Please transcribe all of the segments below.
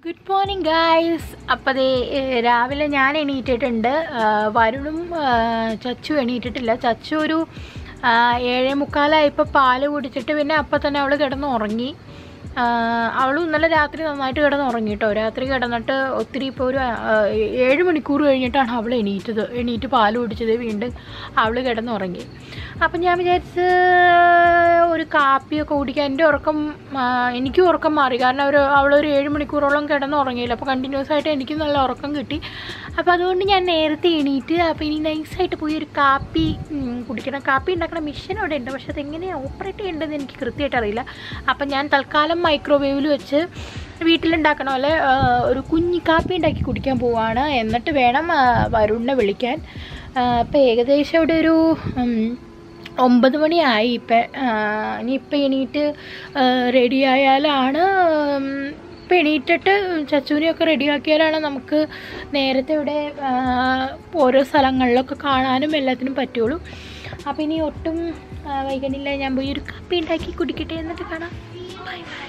Good morning guys അപ്പോൾ ദേ ഏഹ്, രാവിലെ ഞാൻ എണീറ്റിട്ടുണ്ട് ആ, വരുണും ആ, ചച്ചു എണീറ്റിട്ടില്ല ചച്ചു ഒരു ആ, ഏഴേ മുക്കാലായപ്പോൾ പാല് കുടിച്ചിട്ട് പിന്നെ അപ്പം തന്നെ അവൾ കിടന്ന് ഉറങ്ങി അവൾ ഇന്നലെ രാത്രി നന്നായിട്ട് കിടന്ന് ഉറങ്ങി കേട്ടോ രാത്രി കിടന്നിട്ട് ഒത്തിരി ഇപ്പോൾ ഒരു ആ, ഏഴ് മണിക്കൂർ കഴിഞ്ഞിട്ടാണ് അവൾ എണീറ്റത് എണീറ്റ് പാല് കുടിച്ചത് വീണ്ടും അവൾ കിടന്ന് ഉറങ്ങി അപ്പം ഞാൻ വിചാരിച്ച് ഒരു കാപ്പിയൊക്കെ കുടിക്കാൻ എൻ്റെ ഉറക്കം ആ, എനിക്കും ഉറക്കം മാറി കാരണം ഒരു അവളൊരു ഏഴ് മണിക്കൂറോളം കിടന്ന് ഉറങ്ങിയില്ല അപ്പോൾ കണ്ടിന്യൂസ് ആയിട്ട് എനിക്കും നല്ല ഉറക്കം കിട്ടി അപ്പോൾ അതുകൊണ്ട് ഞാൻ നേരത്തെ എണീറ്റ് അപ്പോൾ ഇനി നൈസായിട്ട് പോയി ഒരു കാപ്പി ഉം, കുടിക്കണം കാപ്പി ഉണ്ടാക്കണ മിഷൻ അവിടെ ഉണ്ട് പക്ഷെ അതെങ്ങനെയാണ് ഓപ്പറേറ്റ് ചെയ്യേണ്ടതെന്ന് എനിക്ക് കൃത്യമായിട്ട് അറിയില്ല അപ്പം ഞാൻ തൽക്കാലം മൈക്രോവേവിൽ വെച്ച് വീട്ടിലുണ്ടാക്കണ പോലെ ആ, ഒരു കുഞ്ഞി കാപ്പി ഉണ്ടാക്കി കുടിക്കാൻ പോവാണ് എന്നിട്ട് വേണം ആ, വരുണിനെ വിളിക്കാൻ അപ്പോൾ ഏകദേശം ഇവിടെ ഒരു ഉം, ഒമ്പത് മണിയായി ഇപ്പം ഇനിയിപ്പം എണീറ്റ് റെഡി ആയാലാണ് ഉം, ഇപ്പം എണീറ്റിട്ട് ചച്ചൂരിയൊക്കെ റെഡിയാക്കിയാലാണ് നമുക്ക് നേരത്തെ ഇവിടെ ആ, ഓരോ സ്ഥലങ്ങളിലൊക്കെ കാണാനും എല്ലാത്തിനും പറ്റുള്ളൂ അപ്പം ഇനി ഒട്ടും ആ, വൈകണില്ല ഞാൻ പോയി ഒരു കാപ്പി ഉണ്ടാക്കി കുടിക്കട്ടെ എന്നിട്ട് കാണാം ബൈ ബൈ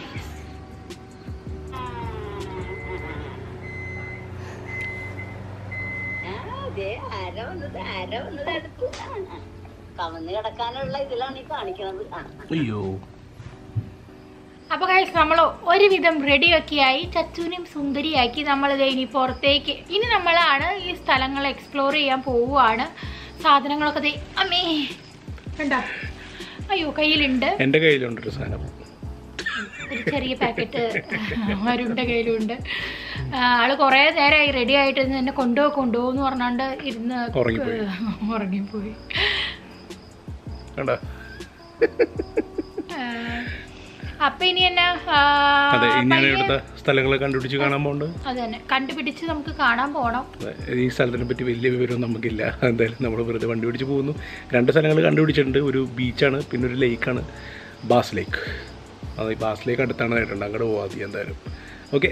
ആ, ദേ ആര വന്നത് ആര വന്നത് അടുത്ത് ആ, ആ. കമന്ന് കിടക്കാനുള്ള ഇതിലാണ് ഈ കാണിക്കുന്നത് ആ, ആ. അയ്യോ അപ്പോൾ കഴിച്ച് നമ്മൾ ഒരുവിധം റെഡിയൊക്കെയായി ചച്ചുവിനെയും സുന്ദരിയാക്കി നമ്മൾ ഇനി പുറത്തേക്ക് ഇനി നമ്മളാണ് ഈ സ്ഥലങ്ങൾ എക്സ്പ്ലോർ ചെയ്യാൻ പോവുകയാണ് സാധനങ്ങളൊക്കെ ദേ അമ്മേ കണ്ടോ അയ്യോ കയ്യിലുണ്ട് എൻ്റെ കയ്യിലുണ്ടൊരു സാധനം ഒരു ചെറിയ പാക്കറ്റ് അരുണിൻ്റെ കയ്യിലുണ്ട് ആ, ആള് കുറേ നേരമായി റെഡി ആയിട്ട് എന്നെ കൊണ്ടുപോ കൊണ്ടുപോകും എന്ന് പറഞ്ഞാണ്ട് ഇരുന്ന് ഉറങ്ങിപ്പോയി. ഉറങ്ങിപ്പോയി കണ്ടോ ആ, അപ്പൊ ഇനി എന്നാ ആ, അതെ ഇനി ഞാൻ പയ്യെ- ഇവിടുത്തെ സ്ഥലങ്ങളെ കണ്ടുപിടിച്ച് കാണാൻ പോകുന്നുണ്ട് അത് തന്നെ കണ്ടുപിടിച്ച് നമുക്ക് കാണാൻ പോണം അതെ, ഈ സ്ഥലത്തിനെ പറ്റി വലിയ വിവരവും നമുക്കില്ല എന്തായാലും നമ്മൾ വെറുതെ വണ്ടി പിടിച്ച് പോകുന്നു രണ്ട് സ്ഥലങ്ങൾ കണ്ടുപിടിച്ചിട്ടുണ്ട് ഒരു ബീച്ചാണ് പിന്നെ ഒരു ലേക്കാണ് ബാസ് ലേക്ക് അത് ഈ ബാസ് ലേക്ക് അടുത്താണ് ആയിട്ടുണ്ട് അങ്ങോട്ട് പോകാം മതി എന്തായാലും ഓക്കെ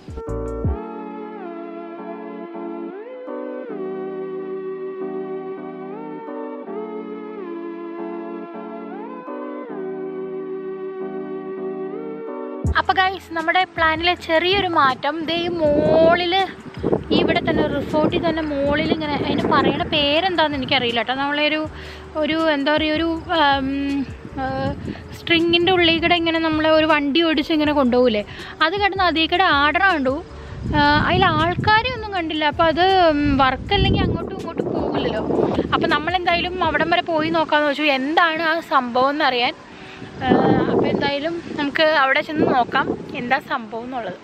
അപ്പൊ ഗൈസ് നമ്മുടെ പ്ലാനിലെ ചെറിയൊരു മാറ്റം ദേ ഈ മോളില് ഇവിടെ തന്നെ റിസോർട്ടിൽ തന്നെ മോളിൽ ഇങ്ങനെ അതിന് പറയണ പേരെന്താന്ന് എനിക്കറിയില്ല കേട്ടോ നമ്മളൊരു ഒരു എന്താ പറയുക ഒരു സ്ട്രിങ്ങിൻ്റെ ഉള്ളിൽ കൂടെ ഇങ്ങനെ നമ്മളെ ഒരു വണ്ടി ഓടിച്ച് ഇങ്ങനെ കൊണ്ടുപോകില്ലേ അത് കിടന്ന് അതിൽ കൂടെ ആടണ കണ്ടു അതിൽ ആൾക്കാരെ ഒന്നും കണ്ടില്ല അപ്പോൾ അത് വർക്ക് അല്ലെങ്കിൽ അങ്ങോട്ടും ഇങ്ങോട്ടും പോകില്ലല്ലോ അപ്പോൾ നമ്മളെന്തായാലും അവിടം വരെ പോയി നോക്കാമെന്ന് വെച്ചു എന്താണ് ആ സംഭവം എന്നറിയാൻ അപ്പോൾ എന്തായാലും നമുക്ക് അവിടെ ചെന്ന് നോക്കാം എന്താ സംഭവം എന്നുള്ളത്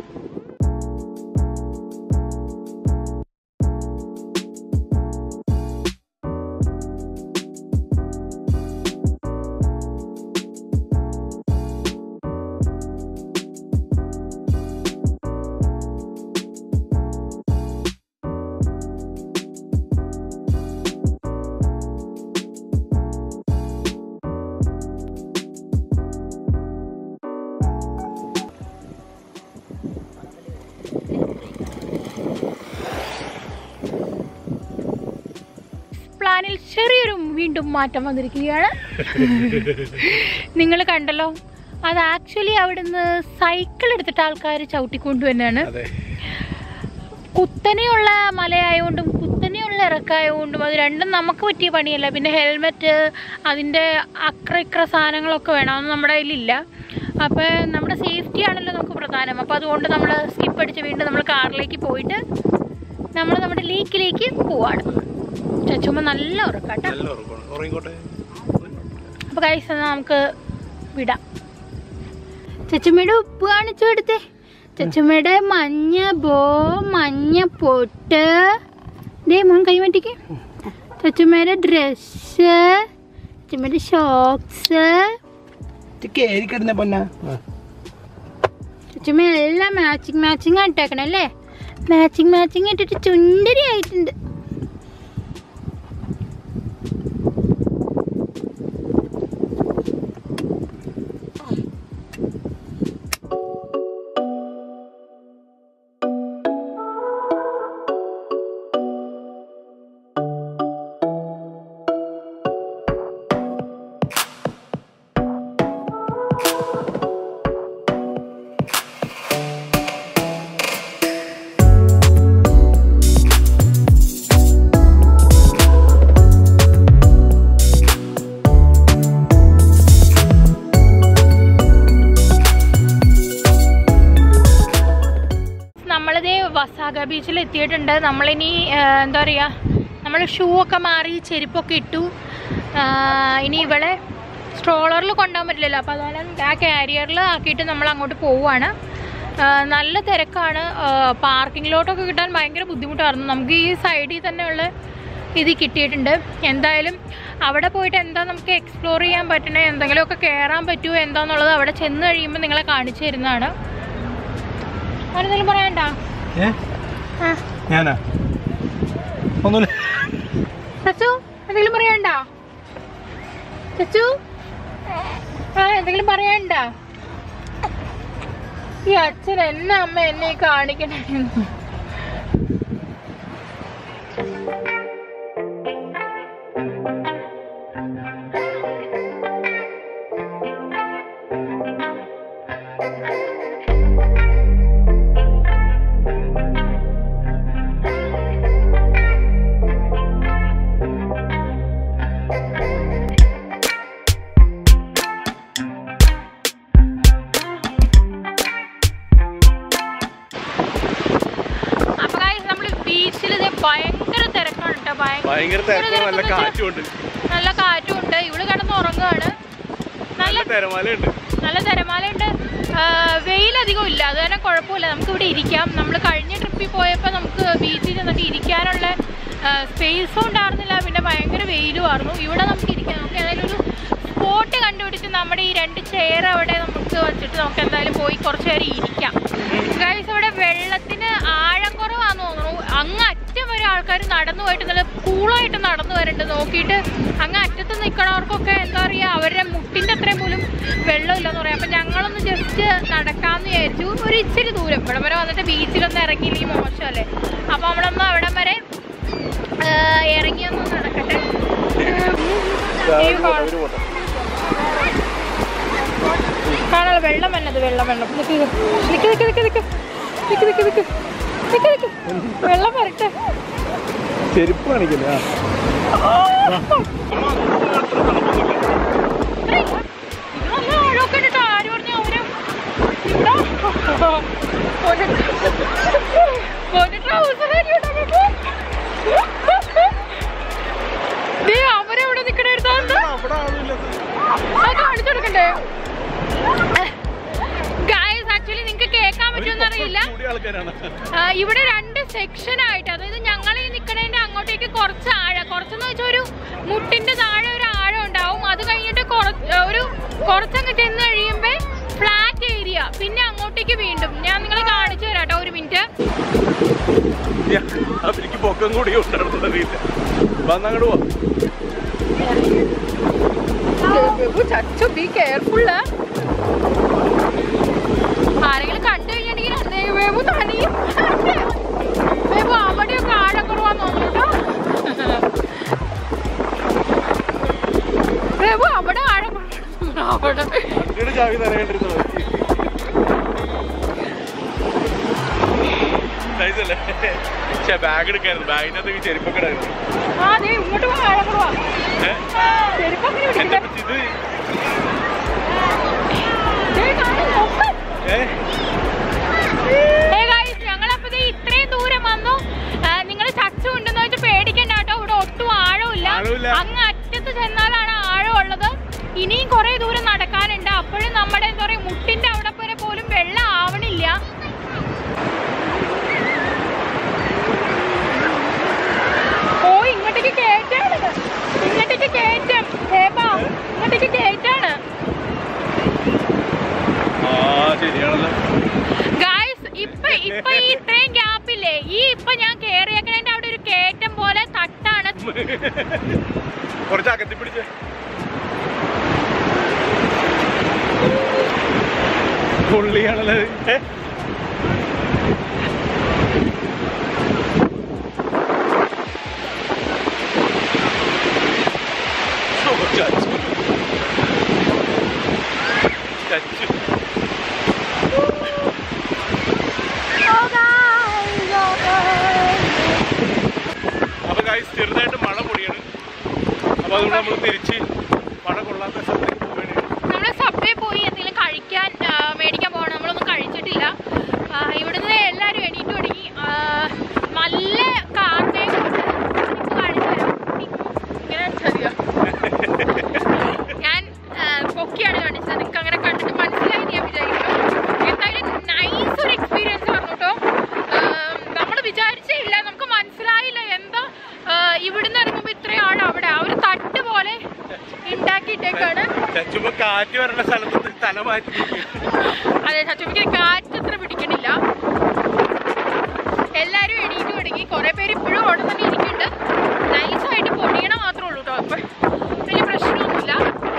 പ്ലാനിൽ ചെറിയൊരു വീണ്ടും മാറ്റം വന്നിരിക്കുകയാണ് നിങ്ങൾ കണ്ടല്ലോ അത് ആക്ച്വലി അവിടുന്ന് സൈക്കിൾ എടുത്തിട്ട് ആൾക്കാർ ചവിട്ടിക്കൊണ്ടുവന്നാണ് അതെ കുത്തനെയുള്ള മലയായതുകൊണ്ടും കുത്തനെയുള്ള ഇറക്കായതുകൊണ്ടും അത് രണ്ടും നമുക്ക് പറ്റിയ പണിയല്ല പിന്നെ ഹെൽമെറ്റ് അതിൻ്റെ അക്ര ഇക്ര സാധനങ്ങളൊക്കെ വേണം അതൊന്നും നമ്മുടെ കയ്യിലില്ല അപ്പോൾ നമ്മുടെ സേഫ്റ്റി ആണല്ലോ നമുക്ക് പ്രധാനം അപ്പോൾ അതുകൊണ്ട് നമ്മൾ സ്കിപ്പ് അടിച്ച് വീണ്ടും നമ്മൾ കാറിലേക്ക് പോയിട്ട് നമ്മൾ നമ്മുടെ ലേക്കിലേക്ക് പോവാണ് ചച്ചുമ്പ നല്ല ഉറക്കാട്ടോ നല്ല ഉറക്കമാണ് ഉറങ്ങിക്കോട്ടെ അപ്പോൾ കൈസ് എന്നാൽ നമുക്ക് വിടാം ചച്ചുമ്മയുടെ ഉപ്പ് കാണിച്ചു കൊടുത്തേ ചച്ചുമ്മയുടെ മഞ്ഞ ബോ മഞ്ഞ പൊട്ട് ദേ മോൻ കൈ മാറ്റിക്ക് ചച്ചുമ്മയുടെ ഡ്രസ്സ് ചച്ചുമ്മയുടെ ഷോക്സ് കയറി കിടന്ന പൊന്ന ചച്ചുമ്മ എല്ലാം മാച്ചിങ് മാച്ചിങ് ഇട്ടേക്കണം അല്ലേ മാച്ചിങ് മാച്ചിങ് ഇട്ടിട്ട് ചുണ്ടരി ആയിട്ടുണ്ട് എത്തിയിട്ടുണ്ട് നമ്മളിനി ആ, എന്താ പറയുക നമ്മൾ ഷൂ ഒക്കെ മാറി ചെരുപ്പൊക്കെ ഇട്ടു ആ, ഇനി ഇവളെ സ്ട്രോളറിൽ കൊണ്ടുപോകാൻ പറ്റില്ലല്ലോ അപ്പോൾ അതുപോലെ ആ കാരിയറിൽ ആക്കിയിട്ട് നമ്മൾ അങ്ങോട്ട് പോവുകയാണ് ആ, നല്ല തിരക്കാണ് പാർക്കിങ്ങിലോട്ടൊക്കെ കിട്ടാൻ ഭയങ്കര ബുദ്ധിമുട്ടായിരുന്നു നമുക്ക് ഈ സൈഡിൽ തന്നെയുള്ള ഇത് കിട്ടിയിട്ടുണ്ട് എന്തായാലും അവിടെ പോയിട്ട് എന്താ നമുക്ക് എക്സ്പ്ലോർ ചെയ്യാൻ പറ്റണേ എന്തെങ്കിലുമൊക്കെ കയറാൻ പറ്റുമോ എന്താന്നുള്ളത് അവിടെ ചെന്ന് കഴിയുമ്പോൾ നിങ്ങളെ കാണിച്ചു തരുന്നതാണ് ആരെന്തെങ്കിലും പറയണ്ട ഏ ആ ഞാനാ ഒന്നുമില്ല ചച്ചു എന്തെങ്കിലും പറയണ്ട ചച്ചു ആ എന്തെങ്കിലും പറയണ്ട ഈ അച്ഛൻ എന്നെ അമ്മ എന്നെ ഈ കാണിക്കണേ അപ്പൊ നമ്മൾ ബീച്ചിൽ ഭയങ്കര തിരക്കാണ് കേട്ടോ ഭയങ്കര തിരക്കും നല്ല കാറ്റുമുണ്ട് നല്ല കാറ്റും ഉണ്ട് ഇവള് കിടന്ന് ഉറങ്ങുകയാണ് നല്ല നല്ല തിരമാലയുണ്ട് നല്ല തിരമാലയുണ്ട് ആ, വെയിലധികം ഇല്ല അത് തന്നെ കുഴപ്പമില്ല നമുക്ക് ഇവിടെ ഇരിക്കാം നമ്മൾ കഴിഞ്ഞ ട്രിപ്പിൽ പോയപ്പോൾ നമുക്ക് ബീച്ചിൽ ചെന്നിട്ട് ഇരിക്കാനുള്ള സ്പേസും ഉണ്ടായിരുന്നില്ല പിന്നെ ഭയങ്കര വെയിലുമായിരുന്നു ഇവിടെ നമുക്ക് ഇരിക്കാം നമുക്ക് ഏതായാലും ഒരു സ്പോട്ട് കണ്ടുപിടിച്ച് നമ്മുടെ ഈ രണ്ട് ചെയർ അവിടെ നമുക്ക് വെച്ചിട്ട് നമുക്ക് എന്തായാലും പോയി കുറച്ച് നേരം ഇരിക്കാം ഗൈസ് ഇവിടെ വെള്ളത്തിന് ആഴം കുറവാന്ന് തോന്നുന്നു അങ്ങ് അറ്റം വരെ ആൾക്കാർ നടന്നു പോയിട്ട് നല്ല കൂളായിട്ട് നടന്നു വരുന്നുണ്ട് നോക്കിയിട്ട് അങ്ങ് അറ്റത്ത് നിൽക്കണവർക്കൊക്കെ എന്താ പറയുക അവരുടെ മുട്ടിൻ്റെ അത്രയും പോലും വെള്ളമില്ലെന്ന് പറയാം അപ്പം ഞങ്ങളൊന്ന് ജസ്റ്റ് നടക്കാമെന്ന് വിചാരിച്ചു ഒരു ഇച്ചിരി ദൂരം ഇവിടെ വരെ വന്നിട്ട് ബീച്ചിലൊന്നും ഇറങ്ങിയില്ലെങ്കിൽ മോശമല്ലേ അപ്പോൾ നമ്മളൊന്ന് അവിടെ വരെ ആ, ഇറങ്ങിയൊന്ന് നടക്കട്ടെ ഈ കാണ- കാണാലോ വെള്ളം വന്നത് വെള്ളം വെള്ളം നിക്ക് നിക്ക് നിക്ക് നിക്ക് നിക്ക് നിക്ക് നിക്ക് നിക്ക് നിക്ക് നിക്ക് വെള്ളം വരട്ടെ ചെരുപ്പ് കാണിക്കില്ല ഇത് നല്ല ആഴമൊക്കെ ഉണ്ട് ട്ടോ. ആര് പറഞ്ഞു അവര് ഇവിടെ ഒരു- ഒരു trouser അരി ഇടാൻ ദേ അവരെവിടെ നിക്കണെടുത്താ അത് കാണിച്ചു കൊടുക്കണ്ടേ ഗായ്സ് ആക്ച്വലി നിങ്ങൾക്ക് കേൾക്കാൻ പറ്റുമെന്ന് അറിയില്ല ആൾക്കാരാണ് ആ, ഇവിടെ രണ്ട് സെക്ഷൻ ആയിട്ട് അതായത് ഞങ്ങൾ ഈ നിൽക്കണതിന്റെ അങ്ങോട്ടേക്ക് കുറച്ച് ആഴം കുറച്ചെന്ന് വെച്ചാൽ ഒരു മുട്ടിന്റെ താഴെ ഒരു ആഴം ഉണ്ടാവും അത് കഴിഞ്ഞിട്ട് കുറച്ച് ഒരു കുറച്ചങ്ങ് ചെന്ന് കഴിയുമ്പോൾ ഫ്ലാറ്റ് ഏരിയ പിന്നെ അങ്ങോട്ടേക്ക് വീണ്ടും ഞാൻ നിങ്ങളെ കാണിച്ചു തരാം കേട്ടോ ഒരു മിനിറ്റ് അവർക്ക് പൊക്കം കൂടി ഉണ്ടായിരുന്നു അറിയില്ല വന്നങ്ങോട്ട് പോവാ ചച്ചു ബി കെയർഫുൾ ആരെങ്കിലും കണ്ടു കഴിഞ്ഞിട്ടുണ്ടെങ്കിൽ വേബു തനിയും വേബു അവിടെയൊക്കെ ആഴം കുറവാന്ന് തോന്നുന്നു കേട്ടോ വേബു അവിടെ ആഴം കുറവാണ്. അവിടെ വണ്ടിയുടെ ചാവി തരേണ്ടിരുന്നത് സൈസല്ലേ പക്ഷേ ബാഗ് എടുക്കായിരുന്നു ബാഗിനകത്ത് ചെരുപ്പൊക്കെ ഇടായിരുന്നു ആ ദേ ഇങ്ങോട്ട് പോ, ആഴം കുറവാ ഏ? ചെരുപ്പൊക്കെ എന്റെ പിടിക്കട്ടെ. ഇത് ദേ കാണും, നോക്ക്. ഏ Hey guys, ഞങ്ങളപ്പോ ദേ ഇത്രയും ദൂരം വന്നു നിങ്ങൾ ചച്ചു ഉണ്ടെന്ന് വെച്ച് പേടിക്കണ്ട കേട്ടോ ഇവിടെ ഒട്ടും ആഴമില്ല ആഴമില്ല. അങ്ങ് അറ്റത്ത് ചെന്നാലാണ് ആഴമുള്ളത് ഇനിയും കുറെ ദൂരം നടക്കാനുണ്ട് അപ്പോഴും നമ്മുടെ എന്താ പറയാ മുട്ടിന്റെ അവിടെ വരെ പോലും വെള്ളം ആവണില്ല ഓ ഇങ്ങോട്ടേക്ക് കയറ്റാണ് ഇങ്ങോട്ടേക്ക് കയറ്റം ഹേബാ ഇങ്ങോട്ടേക്ക് കയറ്റാണ് ആ ശരിയാണല്ലോ ഗായ്സ് ഇപ്പൊ ഇപ്പൊ ഈ ഇത്രയും ഗ്യാപ്പില്ലേ ഈ ഇപ്പൊ ഞാൻ കേറിയേക്കണേന്റെ അവിടെ ഒരു കേറ്റം പോലെ തട്ടാണ് കുറച്ച് അകത്തി പിടിച്ച് പുള്ളിയാണല്ലോ ഏ? ഓ, ചച്ചു. ചച്ചു. അപ്പൊ guys, ചെറുതായിട്ട് മഴ പൊടിയാണ് അപ്പൊ അതുകൊണ്ട് നമ്മൾ തിരിച്ച് മഴ കൊള്ളാത്ത സ്ഥലത്തേക്ക് പോവുകയാണ് നമ്മള് സബ്വേ പോയി എന്തെങ്കിലും കഴിക്കാൻ ആ, മേടിക്കാൻ പോകണം നമ്മളൊന്നും കഴിച്ചിട്ടില്ല ആ, ഇവിടുന്ന് എല്ലാരും എണീറ്റ് തുടങ്ങി ആ, മല ഇവിടുന്ന് ഇറങ്ങുമ്പോ ഇത്രയും ആഴം അവിടെ ആ ഒരു തട്ട് പോലെ ഉണ്ടാക്കിയിട്ടേക്കാണ് ചച്ചുമ്പോ കാറ്റ് വരേണ്ട സ്ഥലത്ത് തല മാറ്റി അതെ ചച്ചുമിക്ക് കാറ്റ് അത്ര പിടിക്കണില്ല എല്ലാരും എണീറ്റ് തുടങ്ങി കുറെ പേര് ഇപ്പോഴും അവിടെ തന്നെ ഇരിക്കുന്നുണ്ട് നൈസായിട്ട് പൊടിയണ മാത്രമേ ഉള്ളൂ കേട്ടോ അപ്പൊ വലിയ പ്രശ്നമൊന്നുമില്ല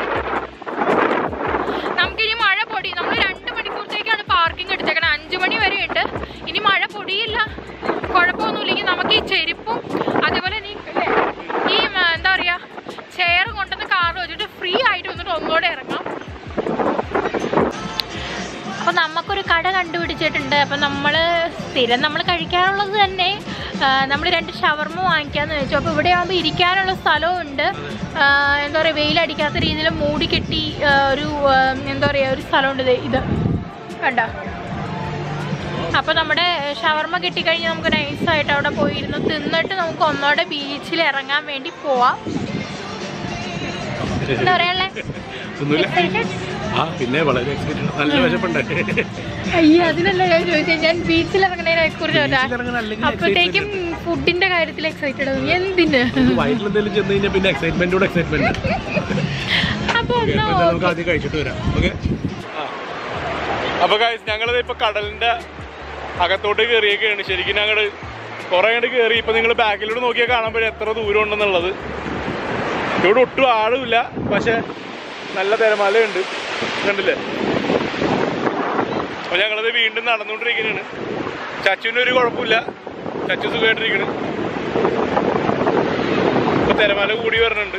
നമുക്കിനി മഴ പൊടി നമ്മൾ രണ്ട് മണിക്കൂറത്തേക്കാണ് പാർക്കിംഗ് എടുത്തേക്കണത് അഞ്ചു മണി വരെ ഉണ്ട് ഇനി മഴ പൊടിയില്ല കുഴപ്പമൊന്നുമില്ലെങ്കിൽ നമുക്ക് ഈ ചെരുപ്പും അതേപോലെ നീ അല്ലേ ഈ ഉം, എന്താ പറയാ ചെയർ കൊണ്ടുവന്ന് കാറിൽ വെച്ചിട്ട് ഫ്രീ ആയിട്ട് വന്നിട്ട് ഒന്നുകൂടെ ഇറങ്ങാം അപ്പൊ നമുക്കൊരു കട കണ്ടുപിടിച്ചിട്ടുണ്ട് അപ്പൊ നമ്മൾ സ്ഥിരം നമ്മൾ കഴിക്കാറുള്ളത് തന്നെ നമ്മൾ രണ്ട് ഷവർമ വാങ്ങിക്കാന്ന് വെച്ചു അപ്പോൾ ഇവിടെ ആകുമ്പോൾ ഇരിക്കാനുള്ള സ്ഥലവും ഉണ്ട് ആ, എന്താ പറയുക വെയിലടിക്കാത്ത രീതിയിൽ മൂടി കെട്ടി ആ, ഒരു ആ, എന്താ പറയുക ഒരു സ്ഥലമുണ്ട് ദേ ഇത് കണ്ട അപ്പോൾ നമ്മുടെ ഷവർമ കിട്ടിക്കഴിഞ്ഞാൽ നമുക്ക് നൈസായിട്ട് അവിടെ പോയിരുന്ന് തിന്നിട്ട് നമുക്ക് ഒന്നോടെ ബീച്ചിൽ ഇറങ്ങാൻ വേണ്ടി പോവാം എന്താ പറയാ ഒന്നുമില്ല ആ പിന്നെ വളരെ എക്സൈറ്റഡ് നല്ല വിശപ്പുണ്ട് അയ്യോ അതിനല്ല ഞാൻ ചോദിച്ചത് ഞാൻ ബീച്ചിൽ ഇറങ്ങുന്നതിനെ കുറിച്ച് ബീച്ചിലിറങ്ങുന്ന അല്ലെങ്കിൽ അപ്പോഴത്തേക്കും ഫുഡിന്റെ കാര്യത്തിൽ എക്സൈറ്റഡ് ആവും എന്തിന് വയറ്റിൽ എന്തെങ്കിലും ചെന്ന് കഴിഞ്ഞാൽ പിന്നെ എക്സൈറ്റ്മെന്റോട് എക്സൈറ്റ്മെന്റ് അപ്പൊ ഒന്ന് നമുക്ക് ആദ്യം കഴിച്ചിട്ട് വരാം ഓക്കെ അപ്പൊ ഗൈസ് ഞങ്ങളിത് ഇപ്പൊ കടലിന്റെ അകത്തോട്ട് കയറിയൊക്കെയാണ് ശരിക്കും ഞങ്ങള് കുറെ അങ്ങോട്ട് കയറി ഇപ്പൊ നിങ്ങൾ ബാക്കിലൂടെ നോക്കിയാൽ കാണാൻ പറ്റും എത്ര ദൂരം ഉണ്ടെന്നുള്ളത് ഇവിടെ ഒട്ടും ആളുമില്ല പക്ഷെ നല്ല തിരമാലയുണ്ട് കണ്ടില്ലേ അപ്പൊ ഞങ്ങളത് വീണ്ടും നടന്നുകൊണ്ടിരിക്കുന്നതാണ് ചച്ചുവിന് ഒരു കുഴപ്പമില്ല ചച്ചു സുഖമായിട്ടിരിക്കണ് ഇപ്പൊ തിരമാല കൂടി വരുന്നുണ്ട്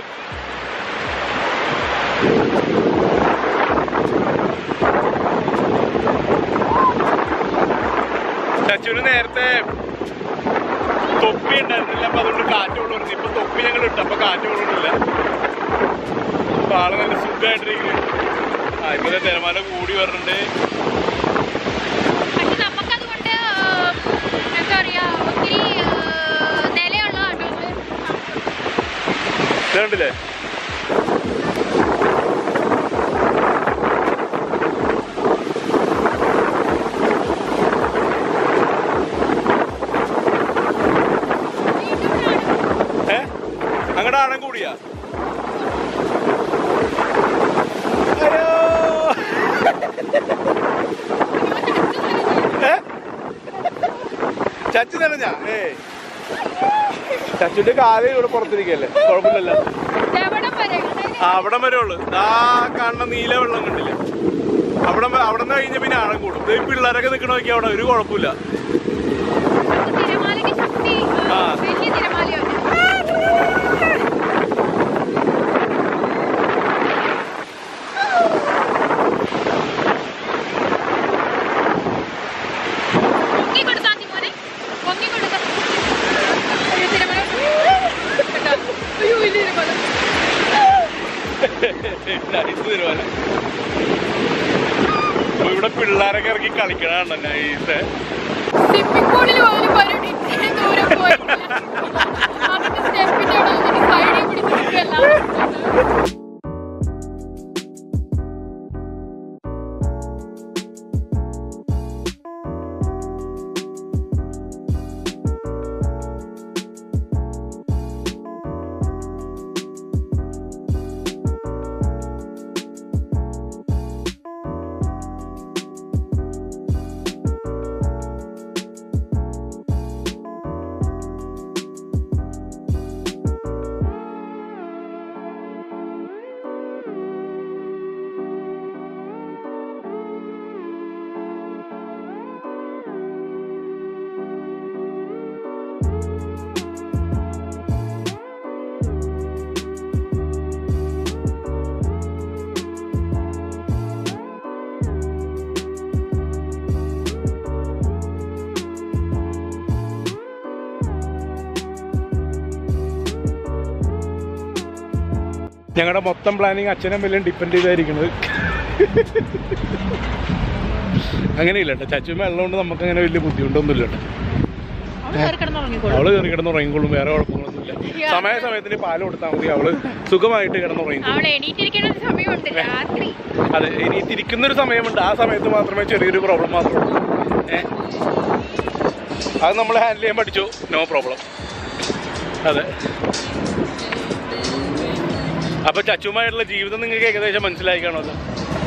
ചച്ചുവിന് നേരത്തെ തൊപ്പി ഉണ്ടായിരുന്നില്ല അപ്പൊ അതുകൊണ്ട് കാറ്റ് കൊണ്ടുവരുന്നു ഇപ്പൊ തൊപ്പി ഞങ്ങൾ ഇട്ടു അപ്പൊ കാറ്റ് കൊണ്ടുവരില്ല അപ്പൊ ആള് നല്ല സുഖമായിട്ടിരിക്കുന്നു ആ ഇപ്പൊ ദേ തിരമാല കൂടി വരുന്നുണ്ട് പക്ഷെ നമുക്കതുകൊണ്ട് ആ, എന്താ പറയാ ഒത്തിരി ആ, നിലയുള്ളതാട്ടോ ഇത്. ഇത് കണ്ടില്ലേ ഏ അങ്ങടെ ആഴം കൂടിയാ അയ്യോ. ഏ? ചച്ചു നനഞ്ഞാ ഏ ചച്ചുന്റെ കാലം ഇവിടെ പുറത്തിരിക്കല്ലേ കുഴപ്പമില്ലല്ലോ എവിടം വരെ അതായത് ആ, അവിടം വരെ ഉള്ളു ആ കാണുന്ന നീല വെള്ളം കണ്ടില്ല അവിടെ അവിടെ നിന്ന് കഴിഞ്ഞ പിന്നെ ആഴം കൂടും ദേ ഈ പിള്ളേരൊക്കെ നിൽക്കണ നോക്കി അവിടെ ഒരു കുഴപ്പമില്ല തിരമാലയ്ക്ക് ശക്തി ആ, ആ. വലിയ തിരമാലയുണ്ട് പൊങ്ങി കൊടുത്താ മതി മോനെ പൊങ്ങി കൊടുക്ക അയ്യോ തിരമാല കണ്ടോ? അയ്യോ വലിയ തിരമാല നൈസ് തീരുമാന അപ്പൊ ഇവിടെ പിള്ളേരൊക്കെ ഇറങ്ങി കളിക്കണ നൈസ് സ്വിമ്മിംഗ് പൂളിൽ പോലും പരിപാടി ഇത്രയും ദൂരം പോയിട്ടില്ല അതിന്റെ സ്റ്റെപ്പിന്റെ അവിടെ നിന്നിട്ട് സൈഡിൽ പിടിച്ചിരിക്കുകയല്ല ഞങ്ങളുടെ മൊത്തം പ്ലാനിങ് അച്ഛനും വലിയ ഡിപ്പെൻഡ് ചെയ്തായിരിക്കുന്നത് അങ്ങനെയില്ല കേട്ടോ ചച്ചുമ്മ ഉള്ളതുകൊണ്ട് നമുക്ക് അങ്ങനെ വലിയ ബുദ്ധിമുട്ടൊന്നുമില്ല കേട്ടോ അവള് കയറി കിടന്നുറങ്ങിക്കോളും അവള് കയറി കിടന്ന് ഉറങ്ങിക്കൊള്ളും വേറെ കുഴപ്പങ്ങളൊന്നുമില്ല സമയ സമയത്തിന് പാല് കൊടുത്താൽ മതി അവള് സുഖമായിട്ട് കിടന്ന് ഉറങ്ങിക്കൊള്ളും അവൾ എണീറ്റിരിക്കുന്ന ഒരു സമയമുണ്ട് രാത്രി അതെ ഇനി തിരിക്കുന്ന ഒരു സമയമുണ്ട് ആ സമയത്ത് മാത്രമേ ചെറിയൊരു പ്രോബ്ലം മാത്രമേ ഉള്ളൂ ഏ അത് നമ്മൾ ഹാൻഡിൽ ചെയ്യാൻ പഠിച്ചു നോ പ്രോബ്ലം അതെ അപ്പൊ ചച്ചുമായിട്ടുള്ള ജീവിതം നിങ്ങൾക്ക് ഏകദേശം മനസ്സിലായി കാണുമല്ലോ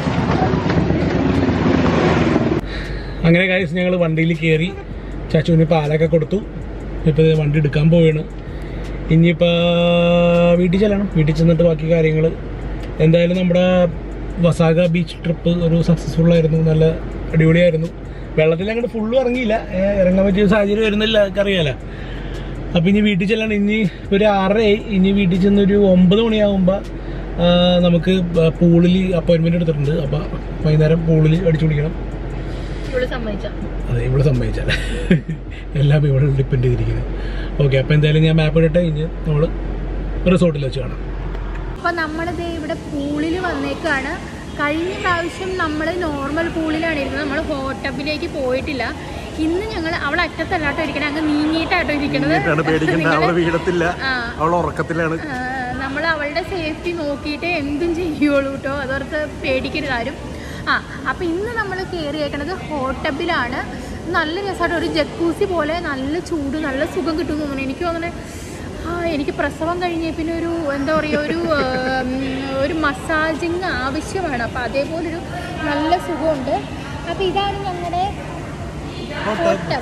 അങ്ങനെ കാര്യം ഞങ്ങൾ വണ്ടിയിൽ കയറി ചച്ചുവിന് പാലൊക്കെ കൊടുത്തു ഇപ്പോൾ വണ്ടി എടുക്കാൻ പോവുകയാണ് ഇനിയിപ്പോൾ വീട്ടിൽ ചെല്ലണം വീട്ടിൽ ചെന്നിട്ട് ബാക്കി കാര്യങ്ങൾ എന്തായാലും നമ്മുടെ വസാഗ ബീച്ച് ട്രിപ്പ് ഒരു സക്സസ്ഫുൾ ആയിരുന്നു നല്ല അടിപൊളിയായിരുന്നു വെള്ളത്തിൽ അങ്ങോട്ട് ഫുള്ളും ഇറങ്ങിയില്ല ഏ, ഇറങ്ങാൻ പറ്റിയ സാഹചര്യം വരുന്നില്ല അറിയാലോ അപ്പോൾ ഇനി വീട്ടിൽ ചെല്ലണം ഇനി ഒരു ആറരയായി ഇനി വീട്ടിൽ ചെന്ന് ഒരു ഒമ്പത് മണിയാകുമ്പോൾ നമുക്ക് പൂളിൽ അപ്പോയിൻമെൻറ്റ് എടുത്തിട്ടുണ്ട് അപ്പോൾ വൈകുന്നേരം പൂളിൽ അടിച്ചു കുടിക്കണം ഇവള് സമ്മതിച്ച അതെ ഇവിടെ സമ്മതിച്ചാൽ എല്ലാം ഇവിടെ ഡിപ്പെൻഡ് ചെയ്തിരിക്കുന്നത് ഓക്കെ അപ്പോൾ എന്തായാലും ഞാൻ മാപ്പ് ഇടട്ടെ ഇനി നമ്മൾ റിസോർട്ടിൽ വെച്ച് കാണാം അപ്പോൾ നമ്മളിത് ഇവിടെ പൂളിൽ വന്നേക്കാണ് കഴിഞ്ഞ പ്രാവശ്യം നമ്മൾ നോർമൽ പൂളിലാണ് ഇരുന്നത് നമ്മൾ ഹോട്ട് ടബിലേക്ക് പോയിട്ടില്ല ഇന്ന് ഞങ്ങൾ അവൾ അറ്റത്തല്ലാട്ടോ ഇരിക്കണേ അങ്ങ് നീങ്ങിയിട്ടാട്ടോ ഇരിക്കണത് നിങ്ങള് വീടത്തില്ല ആ അവൾ ഉറക്കത്തിലാണ് നമ്മൾ അവളുടെ സേഫ്റ്റി നോക്കിയിട്ട് എന്തും ചെയ്യുള്ളൂ കേട്ടോ അതോർത്ത് പേടിക്കരുത് ആരും ആ അപ്പം ഇന്ന് നമ്മൾ കയറിയേക്കണത് ഹോട്ട് ടബിലാണ് നല്ല രസമായിട്ട് ഒരു ജക്കൂസി പോലെ നല്ല ചൂട് നല്ല സുഖം കിട്ടുമെന്ന് തോന്നുന്നു എനിക്ക് തോന്നുന്നത് ആ എനിക്ക് പ്രസവം കഴിഞ്ഞ പിന്നെ ഒരു എന്താ പറയുക ഒരു ഉം, ഒരു മസാജിങ് ആവശ്യമാണ് അപ്പോൾ അതേപോലൊരു നല്ല സുഖമുണ്ട് അപ്പോൾ ഇതാണ് ഞങ്ങളുടെ ഹോട്ട് ടബ്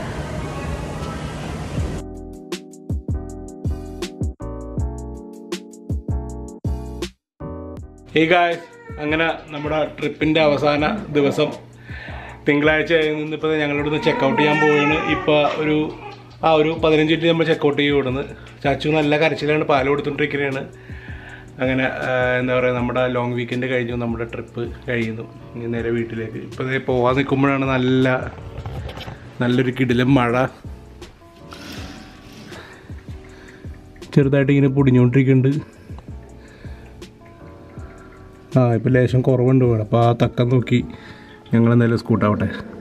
ഈ ഗായ്സ് അങ്ങനെ നമ്മുടെ ട്രിപ്പിൻ്റെ അവസാന ദിവസം തിങ്കളാഴ്ച നിന്നിപ്പോൾ ഞങ്ങളിവിടുന്ന് ചെക്കൗട്ട് ചെയ്യാൻ പോവുകയാണ് ഇപ്പോൾ ഒരു ആ ഒരു പതിനഞ്ച് മിനിറ്റ് നമ്മൾ ചെക്കൗട്ട് ചെയ്യും ഇവിടുന്ന് ചാച്ചു നല്ല കരച്ചിലാണ് പാല് കൊടുത്തുകൊണ്ടിരിക്കുകയാണ് അങ്ങനെ ആ, എന്താ പറയുക നമ്മുടെ ലോങ് വീക്കെൻഡ് കഴിഞ്ഞു നമ്മുടെ ട്രിപ്പ് കഴിയുന്നു ഇനി നേരെ വീട്ടിലേക്ക് ഇപ്പോൾ ദേ പോകാൻ നിൽക്കുമ്പോഴാണ് നല്ല നല്ലൊരു കിടിലം മഴ ചെറുതായിട്ട് ഇങ്ങനെ പൊടിഞ്ഞുകൊണ്ടിരിക്കുന്നുണ്ട് ആ ഇപ്പം ലേശം കുറവുണ്ട് വേണം അപ്പോൾ ആ തക്കം നോക്കി ഞങ്ങൾ എന്തായാലും സ്കൂട്ടാവട്ടെ